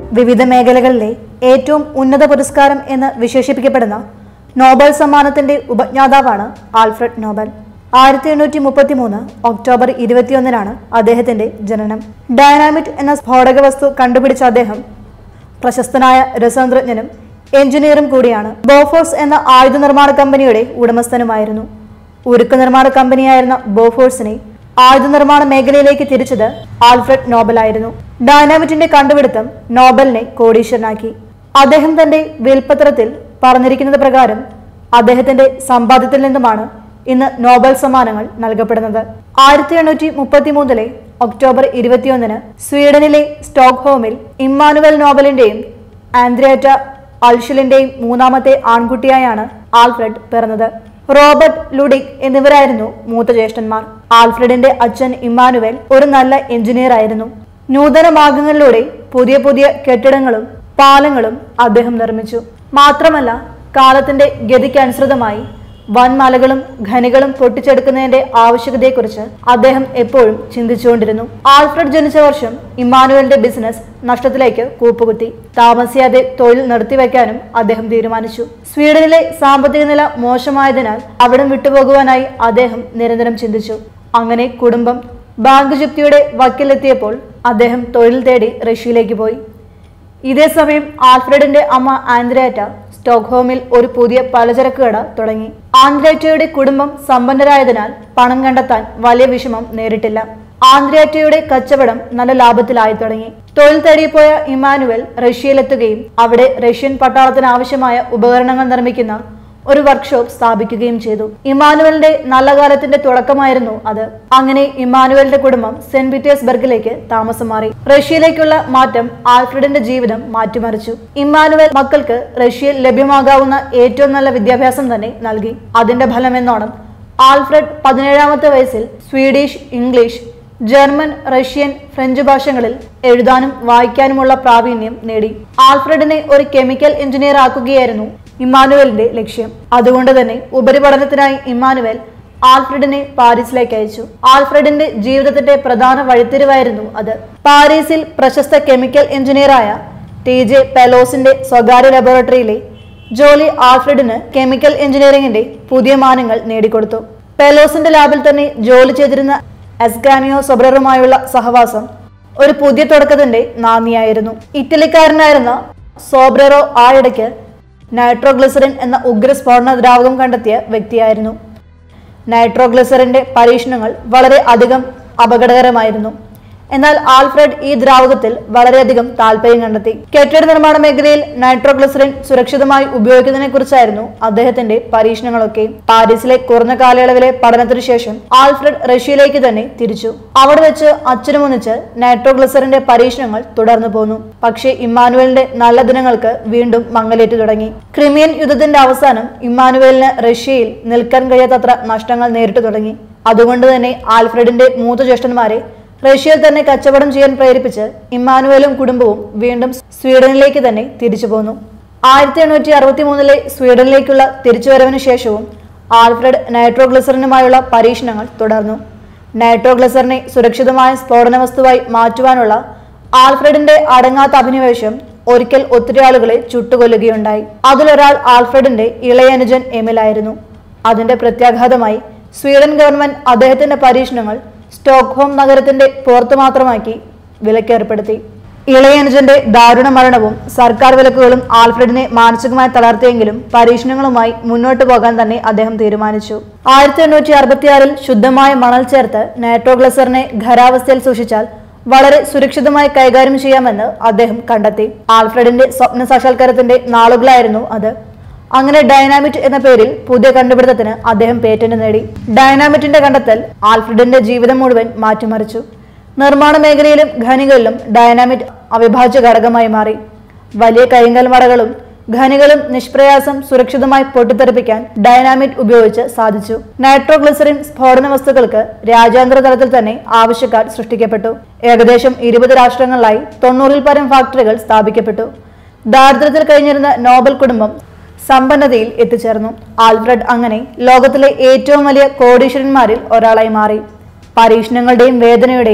വിവിധ മേഖലകളിലെ ഏറ്റവും ഉന്നത പുരസ്കാരം എന്ന് വിശേഷിപ്പിക്കപ്പെടുന്ന നോബൽ സമ്മാനത്തിന്റെ ഉപജ്ഞാതാവാണ് ആൽഫ്രഡ് നോബൽ ആയിരത്തി എണ്ണൂറ്റി മുപ്പത്തി മൂന്ന് ഒക്ടോബർ ഇരുപത്തിയൊന്നിനാണ് അദ്ദേഹത്തിന്റെ ജനനം ഡൈനാമിറ്റ് എന്ന സ്ഫോടക വസ്തു കണ്ടുപിടിച്ച അദ്ദേഹം പ്രശസ്തനായ രസതന്ത്രജ്ഞനും എഞ്ചിനീയറും കൂടിയാണ് ബോഫോഴ്സ് എന്ന ആയുധ നിർമ്മാണ കമ്പനിയുടെ ഉടമസ്ഥനുമായിരുന്നു ഉരുക്ക് നിർമ്മാണ കമ്പനിയായിരുന്ന ബോഫോഴ്സിനെ ആയുധ നിർമ്മാണ മേഖലയിലേക്ക് തിരിച്ചത് ആൽഫ്രഡ് നോബലായിരുന്നു ഡൈനാമിറ്റിന്റെ കണ്ടുപിടുത്തം നോബലിനെ കോടീശ്വരനാക്കി അദ്ദേഹം തന്റെ വിൽപ്പത്രത്തിൽ പറഞ്ഞിരിക്കുന്നത് പ്രകാരം അദ്ദേഹത്തിന്റെ സമ്പാദ്യത്തിൽ നിന്നുമാണ് ഇന്ന് നോബൽ സമ്മാനങ്ങൾ നൽകപ്പെടുന്നത് ആയിരത്തി എണ്ണൂറ്റി മുപ്പത്തി മൂന്നിലെ ഒക്ടോബർ ഇരുപത്തിയൊന്നിന് സ്വീഡനിലെ സ്റ്റോക്ക്ഹോമിൽ ഇമ്മാനുവൽ നോബലിന്റെയും ആൻഡ്രിയേറ്റ അൾഷിലിന്റെയും മൂന്നാമത്തെ ആൺകുട്ടിയായാണ് ആൽഫ്രഡ് പിറന്നത് റോബർട്ട് ലുഡിക് എന്നിവരായിരുന്നു മൂത്ത ജ്യേഷ്ഠന്മാർ ആൽഫ്രഡിന്റെ അച്ഛൻ ഇമ്മാനുവൽ ഒരു നല്ല എഞ്ചിനീയർ ആയിരുന്നു നൂതന മാർഗങ്ങളിലൂടെ പുതിയ പുതിയ കെട്ടിടങ്ങളും പാലങ്ങളും അദ്ദേഹം നിർമ്മിച്ചു മാത്രമല്ല കാലത്തിന്റെ ഗതിക്കനുസൃതമായി വൻമലകളും ഖനികളും പൊട്ടിച്ചെടുക്കുന്നതിന്റെ ആവശ്യകതയെക്കുറിച്ച് അദ്ദേഹം എപ്പോഴും ചിന്തിച്ചുകൊണ്ടിരുന്നു ആൽഫ്രഡ് ജനിച്ച വർഷം ഇമ്മാനുവലിന്റെ ബിസിനസ് നഷ്ടത്തിലേക്ക് കൂപ്പുകുത്തി താമസിയാതെ തൊഴിൽ നിർത്തിവെക്കാനും അദ്ദേഹം തീരുമാനിച്ചു സ്വീഡനിലെ സാമ്പത്തിക നില മോശമായതിനാൽ അവിടം വിട്ടുപോകുവാനായി അദ്ദേഹം നിരന്തരം ചിന്തിച്ചു അങ്ങനെ കുടുംബം ബാങ്ക് ജപ്തിയുടെ വക്കിലെത്തിയപ്പോൾ അദ്ദേഹം തൊഴിൽ തേടി റഷ്യയിലേക്ക് പോയി ഇതേസമയം ആൽഫ്രഡിന്റെ അമ്മ ആൻഡ്രേറ്റ സ്റ്റോക്ക്ഹോമിൽ ഒരു പുതിയ പലചരക്ക് കട തുടങ്ങി ആൻഡ്രേറ്റയുടെ കുടുംബം സമ്പന്നരായതിനാൽ പണം കണ്ടെത്താൻ വലിയ വിഷമം നേരിട്ടില്ല ആൻഡ്രേറ്റയുടെ കച്ചവടം നല്ല ലാഭത്തിലായി തുടങ്ങി തൊഴിൽ തേടിപ്പോയ ഇമാനുവൽ റഷ്യയിലെത്തുകയും അവിടെ റഷ്യൻ പട്ടാളത്തിന് ആവശ്യമായ ഉപകരണങ്ങൾ നിർമ്മിക്കുന്ന ഒരു വർക്ക്ഷോപ്പ് സ്ഥാപിക്കുകയും ചെയ്തു ഇമാനുവലിന്റെ നല്ല കാലത്തിന്റെ തുടക്കമായിരുന്നു അത് അങ്ങനെ ഇമാനുവലിന്റെ കുടുംബം സെന്റ് പീറ്റേഴ്സ്ബർഗിലേക്ക് താമസം മാറി റഷ്യയിലേക്കുള്ള മാറ്റം ആൽഫ്രഡിന്റെ ജീവിതം മാറ്റിമറിച്ചു ഇമ്മാനുവൽ മക്കൾക്ക് റഷ്യയിൽ ലഭ്യമാകാവുന്ന ഏറ്റവും നല്ല വിദ്യാഭ്യാസം തന്നെ നൽകി അതിന്റെ ഫലമെന്നോണം ആൽഫ്രഡ് പതിനേഴാമത്തെ വയസ്സിൽ Swedish English German Russian French ഭാഷകളിൽ എഴുതാനും വായിക്കാനുമുള്ള പ്രാവീണ്യം നേടി ആൽഫ്രഡിനെ ഒരു കെമിക്കൽ എഞ്ചിനീയർ ആക്കുകയായിരുന്നു ഇമ്മാനുവലിന്റെ ലക്ഷ്യം അതുകൊണ്ട് തന്നെ ഉപരിപഠനത്തിനായി ഇമ്മാനുവൽ ആൽഫ്രഡിനെ പാരീസിലേക്ക് അയച്ചു ആൽഫ്രഡിന്റെ ജീവിതത്തിന്റെ പ്രധാന വഴിത്തിരിവായിരുന്നു അത് പാരീസിൽ പ്രശസ്ത കെമിക്കൽ എഞ്ചിനീയറായ ടി ജെ പെലോസിന്റെ സ്വകാര്യ ലബോറട്ടറിയിലെ ജോലി ആൽഫ്രഡിന് കെമിക്കൽ എഞ്ചിനീയറിംഗിന്റെ പുതിയ മാനങ്ങൾ നേടിക്കൊടുത്തു പെലോസിന്റെ ലാബിൽ തന്നെ ജോലി ചെയ്തിരുന്ന എസ്കാനിയോ സൊബ്രറുമായുള്ള സഹവാസം ഒരു പുതിയ തുടക്കത്തിന്റെ നാന്ദിയായിരുന്നു ഇറ്റലിക്കാരനായിരുന്ന സോബ്രറോ ആ ഇടയ്ക്ക് നൈട്രോഗ്ലിസറിൻ എന്ന ഉഗ്ര സ്ഫോടന ദ്രാവകം കണ്ടെത്തിയ വ്യക്തിയായിരുന്നു നൈട്രോഗ്ലിസറിന്റെ പരീക്ഷണങ്ങൾ വളരെ അധികം അപകടകരമായിരുന്നു എന്നാൽ ആൽഫ്രഡ് ഈ ദ്രാവകത്തിൽ വളരെയധികം താല്പര്യം കണ്ടെത്തി കെട്ടിട നിർമ്മാണ മേഖലയിൽ നൈട്രോഗ്ലിസറിൻ സുരക്ഷിതമായി ഉപയോഗിക്കുന്നതിനെ കുറിച്ചായിരുന്നു അദ്ദേഹത്തിന്റെ പരീക്ഷണങ്ങളൊക്കെ പാരീസിലെ കുറഞ്ഞ കാലയളവിലെ പഠനത്തിനു ശേഷം ആൽഫ്രഡ് റഷ്യയിലേക്ക് തന്നെ തിരിച്ചു അവിടെ വെച്ച് അച്ഛനുമൊന്നിച്ച് നൈട്രോഗ്ലിസറിന്റെ പരീക്ഷണങ്ങൾ തുടർന്നു പോന്നു പക്ഷേ ഇമ്മാനുവലിന്റെ നല്ല ദിനങ്ങൾക്ക് വീണ്ടും മങ്ങലേറ്റു തുടങ്ങി ക്രിമിയൻ യുദ്ധത്തിന്റെ അവസാനം ഇമ്മാനുവലിന് റഷ്യയിൽ നിൽക്കാൻ കഴിയാത്തത്ര നഷ്ടങ്ങൾ നേരിട്ടു തുടങ്ങി അതുകൊണ്ട് തന്നെ ആൽഫ്രഡിന്റെ മൂത്ത ജ്യേഷ്ഠന്മാരെ റഷ്യയിൽ തന്നെ കച്ചവടം ചെയ്യാൻ പ്രേരിപ്പിച്ച് ഇമ്മാനുവലും കുടുംബവും വീണ്ടും സ്വീഡനിലേക്ക് തന്നെ തിരിച്ചു പോന്നു ആയിരത്തി എണ്ണൂറ്റി അറുപത്തി മൂന്നിലെ സ്വീഡനിലേക്കുള്ള തിരിച്ചുവരവിന് ശേഷവും ആൽഫ്രഡ് നൈട്രോഗ്ലിസറിനുമായുള്ള പരീക്ഷണങ്ങൾ തുടർന്നു നൈട്രോഗ്ലിസറിനെ സുരക്ഷിതമായ സ്ഫോടന വസ്തുവായി മാറ്റുവാനുള്ള ആൽഫ്രഡിന്റെ അടങ്ങാത്ത അഭിനിവേശം ഒരിക്കൽ ഒത്തിരി ആളുകളെ ചുട്ടുകൊല്ലുകയുണ്ടായി അതിലൊരാൾ ആൽഫ്രഡിന്റെ ഇളയനുജൻ എമിലായിരുന്നു അതിന്റെ പ്രത്യാഘാതമായി സ്വീഡൻ ഗവൺമെന്റ് അദ്ദേഹത്തിന്റെ പരീക്ഷണങ്ങൾ സ്റ്റോക്ക്ഹോം നഗരത്തിന്റെ പുറത്തു മാത്രമാക്കി വിലക്കേർപ്പെടുത്തി ഇളയനുജന്റെ ദാരുണ മരണവും സർക്കാർ വിലക്കുകളും ആൽഫ്രഡിനെ മാനസികമായി തളർത്തിയെങ്കിലും പരീക്ഷണങ്ങളുമായി മുന്നോട്ട് പോകാൻ തന്നെ അദ്ദേഹം തീരുമാനിച്ചു ആയിരത്തി എണ്ണൂറ്റി അറുപത്തിയാറിൽ ശുദ്ധമായ മണൽ ചേർത്ത് നൈട്രോഗ്ലസറിനെ ഖരാവസ്ഥയിൽ സൂക്ഷിച്ചാൽ വളരെ സുരക്ഷിതമായി കൈകാര്യം ചെയ്യാമെന്ന് അദ്ദേഹം കണ്ടെത്തി ആൽഫ്രഡിന്റെ സ്വപ്ന സാക്ഷാത്കാരത്തിന്റെ നാളുകളായിരുന്നു അത് അങ്ങനെ ഡൈനാമിറ്റ് എന്ന പേരിൽ പുതിയ കണ്ടുപിടുത്തത്തിന് അദ്ദേഹം പേറ്റന്റ് നേടി ഡൈനാമിറ്റിന്റെ കണ്ടെത്തൽ ആൽഫ്രഡിന്റെ ജീവിതം മുഴുവൻ മാറ്റിമറിച്ചു നിർമ്മാണ മേഖലയിലും ഖനികളിലും ഡൈനാമിറ്റ് അവിഭാജ്യ ഘടകമായി മാറി വലിയ കരിങ്കൽ മടകളും ഖനികളും നിഷ്പ്രയാസം സുരക്ഷിതമായി പൊട്ടിത്തെറിപ്പിക്കാൻ ഡൈനാമിറ്റ് ഉപയോഗിച്ച് സാധിച്ചു നൈട്രോഗ്ലിസറിൻ സ്ഫോടന വസ്തുക്കൾക്ക് രാജ്യാന്തര തലത്തിൽ തന്നെ ആവശ്യക്കാർ സൃഷ്ടിക്കപ്പെട്ടു ഏകദേശം ഇരുപത് രാഷ്ട്രങ്ങളിലായി തൊണ്ണൂറിൽ പരം ഫാക്ടറികൾ സ്ഥാപിക്കപ്പെട്ടു ദാരിദ്ര്യത്തിൽ കഴിഞ്ഞിരുന്ന നോബൽ കുടുംബം സമ്പന്നതയിൽ എത്തിച്ചേർന്നു ആൽഫ്രഡ് അങ്ങനെ ലോകത്തിലെ ഏറ്റവും വലിയ കോടീശ്വരന്മാരിൽ ഒരാളായി മാറി പരീക്ഷണങ്ങളുടെയും വേദനയുടെയും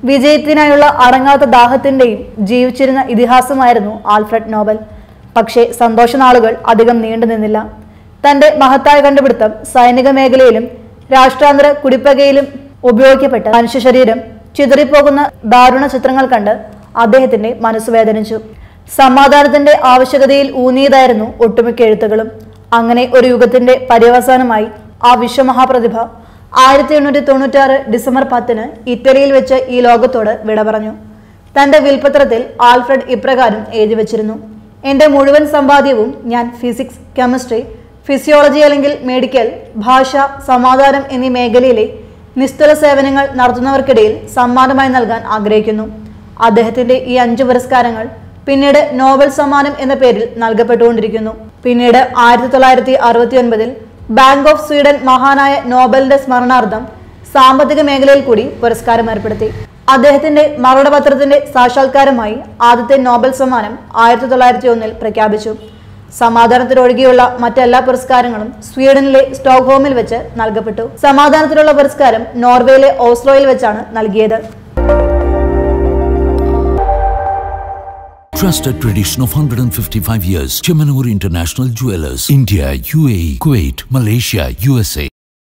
വിജയത്തിനായുള്ള അടങ്ങാത്ത ദാഹത്തിന്റെയും ജീവിച്ചിരുന്ന ഇതിഹാസമായിരുന്നു ആൽഫ്രഡ് നോബൽ പക്ഷേ സന്തോഷനാളുകൾ അധികം നീണ്ടു നിന്നില്ല തന്റെ മഹത്തായ കണ്ടുപിടുത്തം സൈനിക മേഖലയിലും രാഷ്ട്രാന്തര കുടിപ്പകയിലും ഉപയോഗിക്കപ്പെട്ട മനുഷ്യ ശരീരം ചിതറിപ്പോകുന്ന ദാരുണ ചിത്രങ്ങൾ കണ്ട് അദ്ദേഹത്തിന്റെ മനസ്സ് വേദനിച്ചു സമാധാനത്തിന്റെ ആവശ്യകതയിൽ ഊന്നിയതായിരുന്നു ഒട്ടുമിക്ക എഴുത്തുകളും അങ്ങനെ ഒരു യുഗത്തിന്റെ പര്യവസാനമായി ആ വിശ്വമഹാപ്രതിഭ ആയിരത്തി എണ്ണൂറ്റി തൊണ്ണൂറ്റാറ് ഡിസംബർ പത്തിന് ഇറ്റലിയിൽ വെച്ച് ഈ ലോകത്തോട് വിട പറഞ്ഞു തന്റെ വിൽപത്രത്തിൽ ആൽഫ്രഡ് ഇപ്രകാരം എഴുതി വച്ചിരുന്നു എന്റെ മുഴുവൻ സമ്പാദ്യവും ഞാൻ ഫിസിക്സ് കെമിസ്ട്രി ഫിസിയോളജി അല്ലെങ്കിൽ മെഡിക്കൽ ഭാഷ സമാധാനം എന്നീ മേഖലയിലെ നിസ്തുല സേവനങ്ങൾ നടത്തുന്നവർക്കിടയിൽ സമ്മാനമായി നൽകാൻ ആഗ്രഹിക്കുന്നു അദ്ദേഹത്തിന്റെ ഈ അഞ്ച് പുരസ്കാരങ്ങൾ പിന്നീട് നോബൽ സമ്മാനം എന്ന പേരിൽ നൽകപ്പെട്ടുകൊണ്ടിരിക്കുന്നു പിന്നീട് ആയിരത്തി തൊള്ളായിരത്തി അറുപത്തി ഒൻപതിൽ ബാങ്ക് ഓഫ് സ്വീഡൻ മഹാനായ നോബലിന്റെ സ്മരണാർത്ഥം സാമ്പത്തിക മേഖലയിൽ കൂടി പുരസ്കാരം ഏർപ്പെടുത്തി അദ്ദേഹത്തിന്റെ മറുപത്രത്തിന്റെ സാക്ഷാത്കാരമായി ആദ്യത്തെ നോബൽ സമ്മാനം ആയിരത്തി തൊള്ളായിരത്തി ഒന്നിൽ പ്രഖ്യാപിച്ചു സമാധാനത്തിനൊഴികെയുള്ള മറ്റെല്ലാ പുരസ്കാരങ്ങളും സ്വീഡനിലെ സ്റ്റോക്ക്ഹോമിൽ വെച്ച് നൽകപ്പെട്ടു സമാധാനത്തിനുള്ള പുരസ്കാരം നോർവേയിലെ ഓസ്ലോയിൽ വെച്ചാണ് നൽകിയത് Trusted tradition of 155 years. Chemanur International Jewelers. India, UAE, Kuwait, Malaysia, USA.